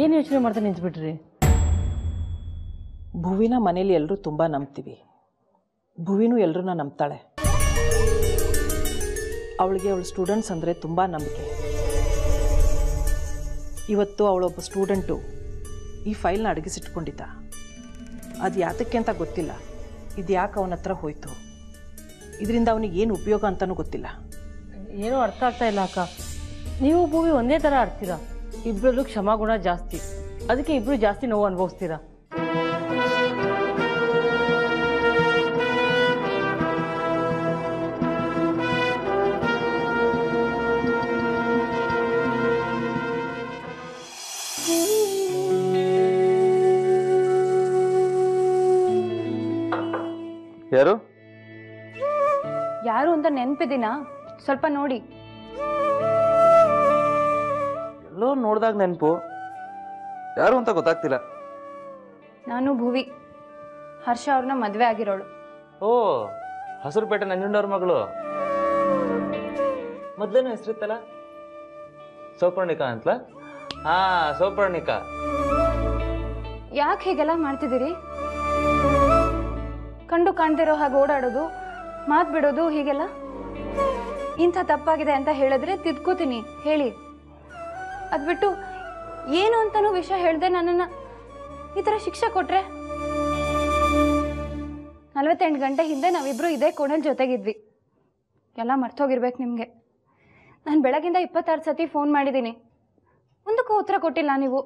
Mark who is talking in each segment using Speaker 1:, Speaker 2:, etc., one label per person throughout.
Speaker 1: ಏನು ಯೋಚನೆ ಮಾಡ್ತಾ ನಿಂತ್ಬಿಟ್ರಿ
Speaker 2: ಭುವಿನ ಮನೇಲಿ ಎಲ್ಲರೂ ತುಂಬ ನಂಬ್ತೀವಿ ಭುವಿನೂ ಎಲ್ಲರನ್ನ ನಂಬ್ತಾಳೆ ಅವಳಿಗೆ ಅವಳ ಸ್ಟೂಡೆಂಟ್ಸ್ ಅಂದರೆ ತುಂಬ ನಂಬಿಕೆ ಇವತ್ತು ಅವಳೊಬ್ಬ ಸ್ಟೂಡೆಂಟು ಈ ಫೈಲ್ನ ಅಡಗಿಸಿಟ್ಕೊಂಡಿದ್ದ ಅದು ಯಾತಕ್ಕೆ ಅಂತ ಗೊತ್ತಿಲ್ಲ ಇದು ಯಾಕೆ ಅವನ ಹತ್ರ ಹೋಯ್ತು ಇದರಿಂದ ಅವನಿಗೆ ಏನು ಉಪಯೋಗ ಅಂತಲೂ ಗೊತ್ತಿಲ್ಲ
Speaker 1: ಏನೂ ಅರ್ಥ ಆಗ್ತಾ ಇಲ್ಲ ಅಕ್ಕ ನೀವು ಭೂಮಿ ಒಂದೇ ಥರ ಆಡ್ತೀರಾ ಇಬ್ಬರಲ್ಲೂ ಕ್ಷಮಾಗುಣ ಜಾಸ್ತಿ ಅದಕ್ಕೆ ಇಬ್ಬರು ಜಾಸ್ತಿ ನೋವು ಅನುಭವಿಸ್ತೀರಾ
Speaker 3: ಯಾರು
Speaker 4: ಯಾರು ಅಂತ ನೆನಪಿದಿನಾ ಸ್ವಲ್ಪ ನೋಡಿ
Speaker 3: ಎಲ್ಲೋ ನೋಡ್ದಾಗ ನೆನಪು ಯಾರು ಅಂತ ಗೊತ್ತಾಗ್ತಿಲ್ಲ
Speaker 4: ನಾನು ಭುವಿ ಹರ್ಷ ಅವ್ರನ್ನ ಮದುವೆ ಆಗಿರೋಳು
Speaker 3: ಓ ಹಸುರುಪೇಟೆ ನಂಜುಂಡವ್ರ ಮಗಳು ಮೊದ್ಲೇನು ಹೆಸರಿತ್ತಲ್ಲ ಸೌಪರ್ಣಿಕಾ ಅಂತಲ ಹಾ ಸೌಪರ್ಣಿಕಾ
Speaker 4: ಯಾಕೆ ಹೀಗೆಲ್ಲ ಮಾಡ್ತಿದ್ದೀರಿ ಕಂಡು ಕಾಣ್ದಿರೋ ಹಾಗೆ ಓಡಾಡೋದು ಮಾತು ಬಿಡೋದು ಹೀಗೆಲ್ಲ ಇಂಥ ತಪ್ಪಾಗಿದೆ ಅಂತ ಹೇಳಿದ್ರೆ ತಿದ್ಕೋತೀನಿ ಹೇಳಿ ಅದ್ಬಿಟ್ಟು ಏನು ಅಂತನೂ ವಿಷಯ ಹೇಳ್ದೆ ನನ್ನನ್ನು ಈ ಥರ ಶಿಕ್ಷೆ ಕೊಟ್ರೆ ನಲವತ್ತೆಂಟು ಗಂಟೆ ಹಿಂದೆ ನಾವಿಬ್ರು ಇದೇ ಕೋಣಲ್ ಜೊತೆಗಿದ್ವಿ ಎಲ್ಲ ಮರ್ತೋಗಿರ್ಬೇಕು ನಿಮಗೆ ನಾನು ಬೆಳಗಿಂದ ಇಪ್ಪತ್ತಾರು ಸತಿ ಫೋನ್ ಮಾಡಿದ್ದೀನಿ ಒಂದಕ್ಕೂ ಉತ್ತರ ಕೊಟ್ಟಿಲ್ಲ ನೀವು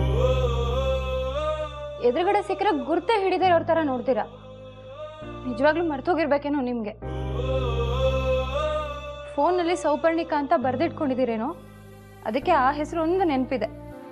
Speaker 4: ಎದುರುಗಡೆ ಸಿಕ್ಕರೆ ಗುರ್ತೇ ಹಿಡಿದೇ ಅವ್ರ ಥರ ನೋಡ್ತೀರಾ ನಿಜವಾಗ್ಲೂ ಮರ್ತೋಗಿರ್ಬೇಕೇನೋ ನಿಮಗೆ ಫೋನಲ್ಲಿ ಸೌಪರ್ಣಿಕಾ ಅಂತ ಬರೆದಿಟ್ಕೊಂಡಿದ್ದೀರೇನೋ ಅದಕ್ಕೆ ಆ ಹೆಸರು ಒಂದು ನೆನಪಿದೆ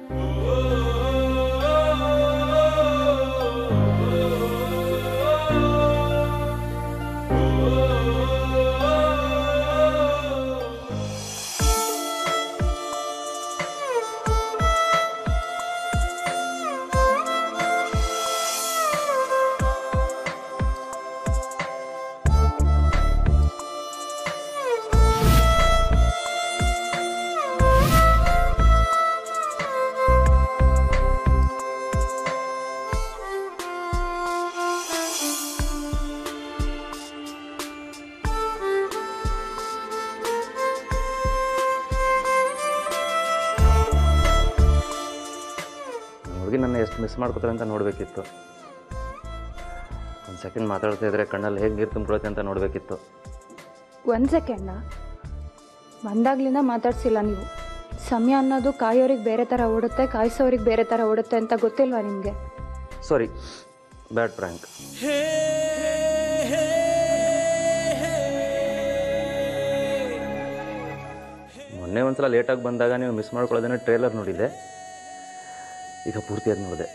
Speaker 3: ಹುಡುಗಿ ನನ್ನ ಎಷ್ಟು ಮಿಸ್ ಮಾಡ್ಕೋತಾರೆ ಅಂತ ನೋಡಬೇಕಿತ್ತು ಒಂದು ಸೆಕೆಂಡ್ ಮಾತಾಡ್ತಾ ಇದ್ರೆ ಕಣ್ಣಲ್ಲಿ ಹೇಗೆ ನೀರು ತುಂಬಿಕೊಳುತ್ತೆ ಅಂತ ನೋಡಬೇಕಿತ್ತು
Speaker 4: ಒಂದು ಸೆಕೆಂಡ ಬಂದಾಗ್ಲಿಂದ ಮಾತಾಡ್ಸಿಲ್ಲ ನೀವು ಸಮಯ ಅನ್ನೋದು ಕಾಯೋರಿಗೆ ಬೇರೆ ಥರ ಓಡುತ್ತೆ ಕಾಯಿಸೋರಿಗೆ ಬೇರೆ ಥರ ಓಡುತ್ತೆ ಅಂತ ಗೊತ್ತಿಲ್ವಾ ನಿಮಗೆ
Speaker 3: ಸಾರಿ ಬ್ಯಾಡ್ ಪ್ರ್ಯಾಂಕ್ ಮೊನ್ನೆ ಒಂದ್ಸಲ ಲೇಟಾಗಿ ಬಂದಾಗ ನೀವು ಮಿಸ್ ಮಾಡ್ಕೊಳ್ಳೋದೇನೋ ಟ್ರೇಲರ್ ನೋಡಿದ್ದೆ ಈಗ ಪೂರ್ತಿಯಾಗಿ ನೋಡಿದೆ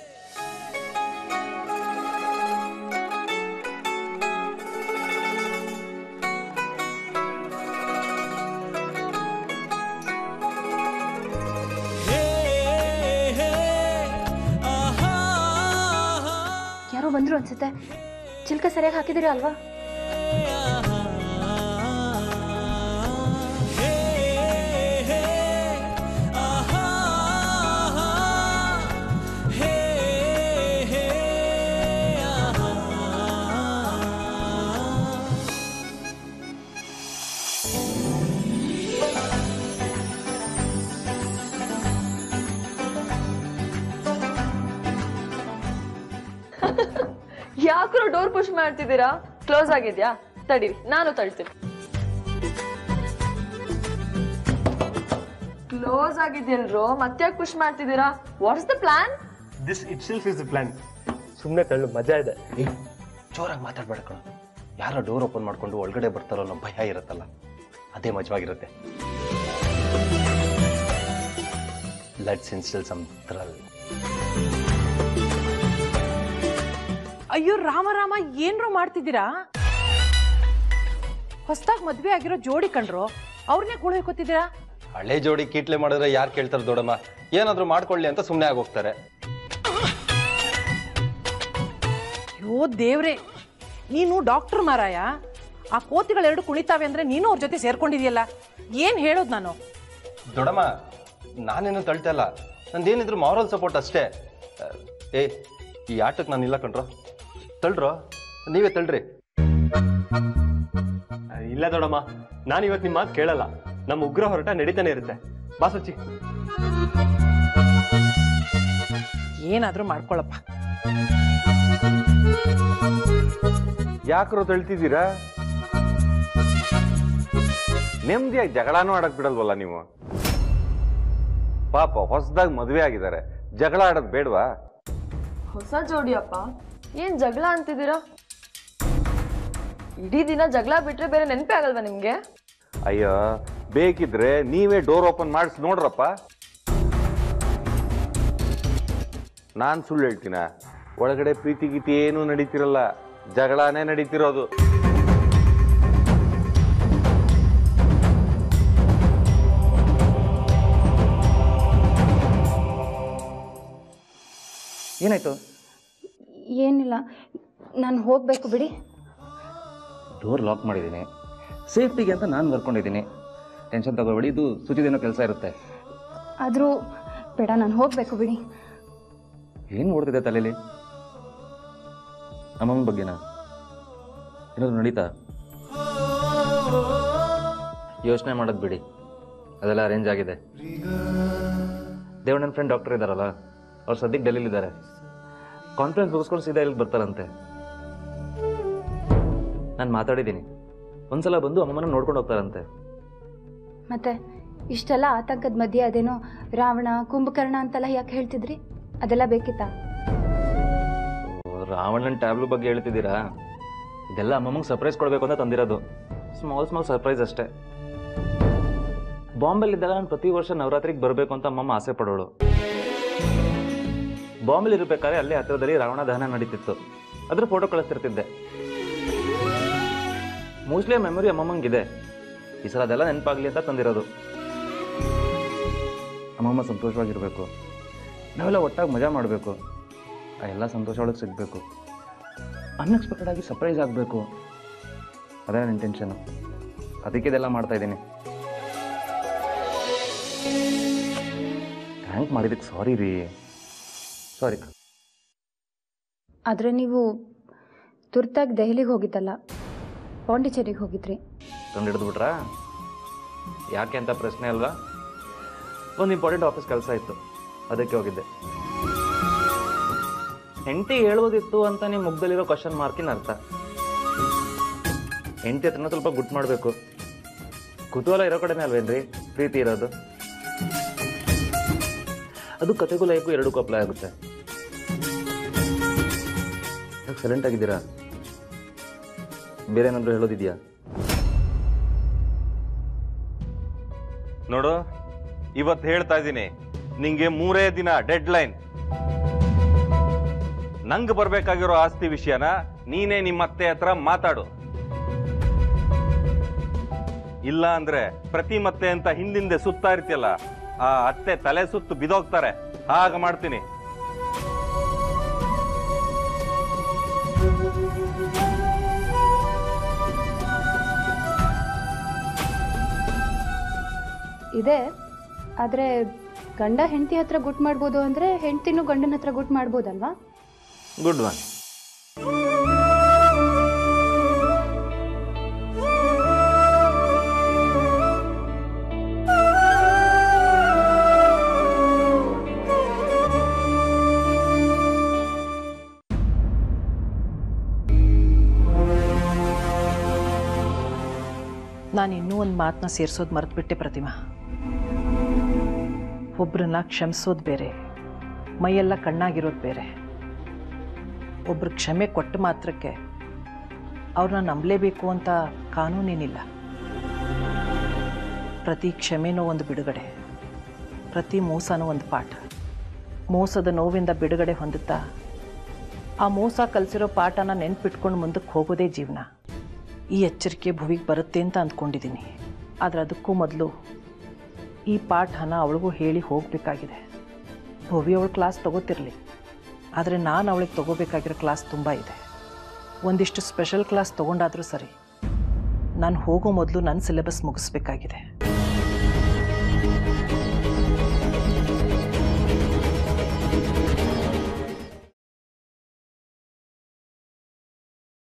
Speaker 4: ಯಾರೋ ಬಂದ್ರು ಅನ್ಸುತ್ತೆ ಚಿಲ್ಕ ಸರಿಯಾಗಿ ಹಾಕಿದಿರಿ ಅಲ್ವಾ
Speaker 5: ಯಾಕ್ರೋ ಡೋರ್ ಪುಷ್ ಮಾಡ್ತಿದ್ದೀರಾ ಕ್ಲೋಸ್ ಆಗಿದ್ಯಾ ತಡೀರಿ ನಾನು ತಳ್ತೀನಿ ಕ್ಲೋಸ್ ಆಗಿದ್ಯಲ್ರೋ ಮತ್ತ್ಯಾಕ್ ಪುಷ್ ಮಾಡ್ತಿದ್ದೀರಾ what's the plan
Speaker 6: this itself is the plan ಸುಮ್ಮನೆ ತಳ್ಳು ಮಜಾ ಇದೆ
Speaker 7: ಜೋರಾಗಿ ಮಾತಾಡ್ಬೇಡ ಕಣ ಯಾರೋ ಡೋರ್ ಓಪನ್ ಮಾಡ್ಕೊಂಡು ಒಳಗಡೆ ಬರ್ತಾರೋ ಅನ್ನೋ ಭಯ ಇರುತ್ತಲ್ಲ ಅದೇ ಮಜವಾಗಿರುತ್ತೆ ಲೆಟ್ಸ್ ಇನ್ಸ್ಟಲ್ ಸಮ್ ಥ್ರಲ್
Speaker 2: ಅಯ್ಯೋ ರಾಮ ರಾಮ ಏನ್ರೋ ಮಾಡ್ತಿದ್ದೀರಾ ಹೊಸ್ದಾಗಿ ಮದ್ವೆ ಆಗಿರೋ ಜೋಡಿ ಕಂಡ್ರು ಅವ್ರನ್ನೇ ಕೂಳ ಹೋಗ್ಕೊತಿದ್ದೀರಾ
Speaker 7: ಹಳೆ ಜೋಡಿ ಕೀಟ್ಲೆ ಮಾಡಿದ್ರೆ ಯಾರು ಕೇಳ್ತಾರೆ ದೊಡಮ್ಮ ಏನಾದ್ರೂ ಮಾಡ್ಕೊಳ್ಳಿ ಅಂತ ಸುಮ್ಮನೆ ಆಗೋಗ್ತಾರೆ
Speaker 2: ಅಯ್ಯೋ ದೇವ್ರೆ ನೀನು ಡಾಕ್ಟರ್ ಮಾರಾಯ ಆ ಕೋತಿಗಳೆರಡು ಕುಣಿತಾವೆ ಅಂದ್ರೆ ನೀನು ಅವ್ರ ಜೊತೆ ಸೇರ್ಕೊಂಡಿದ್ಯಲ್ಲ ಏನ್ ಹೇಳೋದು ನಾನು
Speaker 7: ದೊಡಮ್ಮ ನಾನೇನು ತಳ್ತಾ ಇಲ್ಲ ನಂದೇನಿದ್ರು ಮಾರಲ್ ಸಪೋರ್ಟ್ ಅಷ್ಟೇ ಆ, ಏ ಈ ಆಟಕ್ಕೆ ನಾನು ಇಲ್ಲ ಕಣ್ರೋ ತಳ್ರೋ ನೀವೇ ತಳ್ರಿ
Speaker 6: ಇಲ್ಲ ದೊಡಮ್ಮ ನಾನು ಇವತ್ತು ನಿಮ್ಮ ಮಾತು ಕೇಳಲ್ಲ ನಮ್ಮ ಉಗ್ರ ಹೊರಟ ನಡೀತಾನೆ ಇರುತ್ತೆ ಬಾ ಸಚ್ಚಿ
Speaker 2: ಏನಾದರೂ ಮಾಡ್ಕೊಳಪ್ಪ
Speaker 8: ಯಾಕ್ರೋ ತಳ್ತಿದ್ದೀರಾ ನೆಮ್ಮದಿಯಾಗಿ ಜಗಳನೂ ಆಡಕ್ ಬಿಡಲ್ವಲ್ಲ ನೀವು ಪಾಪ ಹೊಸದಾಗಿ ಮದುವೆ ಆಗಿದ್ದಾರೆ ಜಗಳ ಆಡೋದು ಬೇಡವಾ
Speaker 5: ಹೊಸ ಜೋಡಿಯಪ್ಪ ಏನ್ ಜಗಳ ಅಂತಿದ್ದೀರಾ ಇಡೀ ದಿನ ಜಗಳ ಬಿಟ್ರೆ ಬೇರೆ ನೆನಪೇ ಆಗಲ್ವಾ ನಿಮ್ಗೆ
Speaker 8: ಅಯ್ಯೋ ಬೇಕಿದ್ರೆ ನೀವೇ ಡೋರ್ ಓಪನ್ ಮಾಡಿಸಿ ನೋಡ್ರಪ್ಪ ನಾನ್ ಸುಳ್ಳು ಹೇಳ್ತೀನ ಒಳಗಡೆ ಪ್ರೀತಿ ಗೀತಿ ಏನೂ ನಡೀತಿರಲ್ಲ ಜಗಳನೇ ನಡೀತಿರೋದು
Speaker 3: ಏನಾಯ್ತು
Speaker 4: ಏನಿಲ್ಲ ನಾನು ಹೋಗಬೇಕು ಬಿಡಿ
Speaker 3: ಡೋರ್ ಲಾಕ್ ಮಾಡಿದ್ದೀನಿ ಸೇಫ್ಟಿಗೆ ಅಂತ ನಾನು ಬರ್ಕೊಂಡಿದ್ದೀನಿ ಟೆನ್ಷನ್ ತಗೋಬೇಡಿ ಇದು ಸುಚಿದೇನೋ ಕೆಲಸ ಇರುತ್ತೆ
Speaker 4: ಆದರೂ ಬೇಡ ನಾನು ಹೋಗಬೇಕು ಬಿಡಿ
Speaker 3: ಏನು ಓಡ್ತಿದೆ ತಲೆಯಲ್ಲಿ ಅಮ್ಮನ ಬಗ್ಗೆನಾ ಏನಾದ್ರು ನಡೀತಾ ಯೋಚನೆ ಮಾಡೋದು ಬಿಡಿ ಅದೆಲ್ಲ ಅರೇಂಜ್ ಆಗಿದೆ ದೇವಣ್ಣನ ಫ್ರೆಂಡ್ ಡಾಕ್ಟರ್ ಇದ್ದಾರಲ್ಲ ಅವ್ರು ಸದ್ಯಕ್ಕೆ ಡೆಲ್ಲಿಲಿದ್ದಾರೆ ಕಾನ್ಫರೆನ್ಸ್ ಮುಗಿಸ್ಕೊಂಡು ಸೀದಾ ಇಲ್ಲಿಗೆ ಬರ್ತಾರಂತೆ ನಾನು ಮಾತಾಡಿದ್ದೀನಿ ಒಂದ್ಸಲ ಬಂದು ಅಮ್ಮನ ನೋಡ್ಕೊಂಡು ಹೋಗ್ತಾರಂತೆ
Speaker 4: ಮತ್ತೆ ಇಷ್ಟೆಲ್ಲ ಆತಂಕದ ಮಧ್ಯೆ ಅದೇನೋ ರಾವಣ ಕುಂಭಕರ್ಣ ಅಂತೆಲ್ಲ ಯಾಕೆ ಹೇಳ್ತಿದ್ರಿ ಅದೆಲ್ಲ ಬೇಕಿತ್ತಾ
Speaker 3: ಓ, ರಾವಣನ್ ಟ್ಯಾಬ್ಲು ಬಗ್ಗೆ ಹೇಳ್ತಿದ್ದೀರಾ ಇದೆಲ್ಲ ಅಮ್ಮಮ್ಮಗೆ ಸರ್ಪ್ರೈಸ್ ಕೊಡಬೇಕು ಅಂತ ತಂದಿರೋದು ಸ್ಮಾಲ್ ಸ್ಮಾಲ್ ಸರ್ಪ್ರೈಸ್ ಅಷ್ಟೇ ಬಾಂಬೆಲಿದ್ದಾಗ ನಾನು ಪ್ರತಿ ವರ್ಷ ನವರಾತ್ರಿಗೆ ಬರಬೇಕು ಅಂತ ಅಮ್ಮಮ್ಮ ಆಸೆ ಪಡೋಳು ಬಾಂಬೆಲಿ ಇರಬೇಕಾದ್ರೆ ಅಲ್ಲೇ ಹತ್ತಿರದಲ್ಲಿ ರಾವಣ ದಹನ ನಡೀತಿತ್ತು ಅದ್ರ ಫೋಟೋ ಕಳಿಸ್ತಿರ್ತಿದ್ದೆ ಮೋಸ್ಟ್ಲಿ ಮೆಮೊರಿ ಅಮ್ಮಮ್ಮಂಗಿದೆ ಈ ಸಲ ಅದೆಲ್ಲ ನೆನಪಾಗ್ಲಿ ಅಂತ ತಂದಿರೋದು ಅಮ್ಮಮ್ಮ ಸಂತೋಷವಾಗಿರಬೇಕು ನಾವೆಲ್ಲ ಒಟ್ಟಾಗಿ ಮಜಾ ಮಾಡಬೇಕು ಆ ಎಲ್ಲ ಸಂತೋಷ ಒಳಗೆ ಸಿಗಬೇಕು ಅನ್ಎಕ್ಸ್ಪೆಕ್ಟೆಡ್ ಆಗಿ ಸರ್ಪ್ರೈಸ್ ಆಗಬೇಕು ಅದೇ ನನ್ನ ಇಂಟೆನ್ಷನು ಅದಕ್ಕೆ ಇದೆಲ್ಲ ಮಾಡ್ತಾ ಇದ್ದೀನಿ ಥ್ಯಾಂಕ್ ಮಾಡಿದ್ದಕ್ಕೆ ಸಾರಿ ರೀ ಸಾರಿ
Speaker 4: ಆದರೆ ನೀವು ತುರ್ತಾಗಿ ದೆಹಲಿಗೆ ಹೋಗಿದ್ದಲ್ಲ ಪಾಂಡಿಚೇರಿಗೆ ಹೋಗಿದ್ರಿ
Speaker 3: ತಂದು ಹಿಡಿದ್ಬಿಟ್ರಾ ಯಾಕೆ ಅಂತ ಪ್ರಶ್ನೆ ಅಲ್ವಾ ಒಂದು ಇಂಪಾರ್ಟೆಂಟ್ ಆಫೀಸ್ ಕೆಲಸ ಇತ್ತು ಅದಕ್ಕೆ ಹೋಗಿದ್ದೆ ಹೆಂಡತಿ ಹೇಳೋದಿತ್ತು ಅಂತ ನಿಮ್ಮ ಮುಗ್ದಲ್ಲಿರೋ ಕ್ವಶನ್ ಮಾರ್ಕಿನ ಅರ್ಥ ಹೆಂಡತಿ ಹತ್ರನ ಸ್ವಲ್ಪ ಗುಟ್ ಮಾಡಬೇಕು ಕುತೂಹಲ ಇರೋ ಕಡೆನೇ ಅಲ್ವೇನ್ರಿ ಪ್ರೀತಿ ಇರೋದು ಅದು ಕತೆಗೂ ಲೈಫು ಎರಡಕ್ಕೂ ಅಪ್ಲೈ ಆಗುತ್ತೆ ಯಾಕೆ ಸೈಲೆಂಟ್ ಆಗಿದ್ದೀರಾ ಬೇರೆ ಏನಾದರೂ ಹೇಳೋದಿದೆಯಾ
Speaker 8: ನೋಡು ಇವತ್ತು ಹೇಳ್ತಾ ಇದ್ದೀನಿ ನಿಂಗೆ ಮೂರೇ ದಿನ ಡೆಡ್ ಲೈನ್ ನಂಗೆ ಬರ್ಬೇಕಾಗಿರೋ ಆಸ್ತಿ ವಿಷಯನ ನೀನೇ ನಿಮ್ಮ ಅತ್ತೆ ಹತ್ರ ಮಾತಾಡು ಇಲ್ಲ ಅಂದ್ರೆ ಪ್ರತಿ ಮತ್ತೆ ಅಂತ ಹಿಂದಿಂದೆ ಸುತ್ತಾ ಇರ್ತಿಯಲ್ಲ ಆ ಅತ್ತೆ ತಲೆ ಸುತ್ತು ಬಿದೋಗ್ತಾರೆ ಹಾಗ ಮಾಡ್ತೀನಿ
Speaker 4: ಇದೆ ಆದರೆ ಗಂಡ ಹೆಂಡತಿ ಹತ್ರ ಗುಟ್ ಮಾಡ್ಬೋದು ಅಂದರೆ ಹೆಂಡ್ತಿನೂ ಗಂಡನ ಹತ್ರ ಗುಟ್ ಮಾಡ್ಬೋದಲ್ವಾ
Speaker 3: ಗುಡ್ ಒನ್
Speaker 2: ನಾನು ಇನ್ನೂ ಒಂದು ಮಾತನ್ನ ಸೇರಿಸೋದು ಮರೆತುಬಿಟ್ಟೆ ಪ್ರತಿಮಾ ಒಬ್ರನ್ನ ಕ್ಷಮಿಸೋದು ಬೇರೆ ಮೈಯೆಲ್ಲ ಕಣ್ಣಾಗಿರೋದು ಬೇರೆ ಒಬ್ರು ಕ್ಷಮೆ ಕೊಟ್ಟ ಮಾತ್ರಕ್ಕೆ ಅವ್ರನ್ನ ನಂಬಲೇಬೇಕು ಅಂತ ಕಾನೂನೇನಿಲ್ಲ ಪ್ರತಿ ಕ್ಷಮೆನೂ ಒಂದು ಬಿಡುಗಡೆ ಪ್ರತಿ ಮೋಸನೂ ಒಂದು ಪಾಠ ಮೋಸದ ನೋವಿಂದ ಬಿಡುಗಡೆ ಹೊಂದುತ್ತಾ ಆ ಮೋಸ ಕಲಿಸಿರೋ ಪಾಠನ ನೆನ್ಪಿಟ್ಕೊಂಡು ಮುಂದಕ್ಕೆ ಹೋಗೋದೇ ಜೀವನ ಈ ಎಚ್ಚರಿಕೆ ಭುವಿಗೆ ಬರುತ್ತೆ ಅಂತ ಅಂದ್ಕೊಂಡಿದ್ದೀನಿ ಆದರೆ ಅದಕ್ಕೂ ಮೊದಲು ಈ ಪಾಠನ ಅವಳಿಗೂ ಹೇಳಿ ಹೋಗಬೇಕಾಗಿದೆ ಭುವಿ ಅವಳು ಕ್ಲಾಸ್ ತಗೋತಿರಲಿ ಆದರೆ ನಾನು ಅವಳಿಗೆ ತಗೋಬೇಕಾಗಿರೋ ಕ್ಲಾಸ್ ತುಂಬ ಇದೆ ಒಂದಿಷ್ಟು ಸ್ಪೆಷಲ್ ಕ್ಲಾಸ್ ತೊಗೊಂಡಾದರೂ ಸರಿ ನಾನು ಹೋಗೋ ಮೊದಲು ನನ್ನ ಸಿಲೆಬಸ್ ಮುಗಿಸ್ಬೇಕಾಗಿದೆ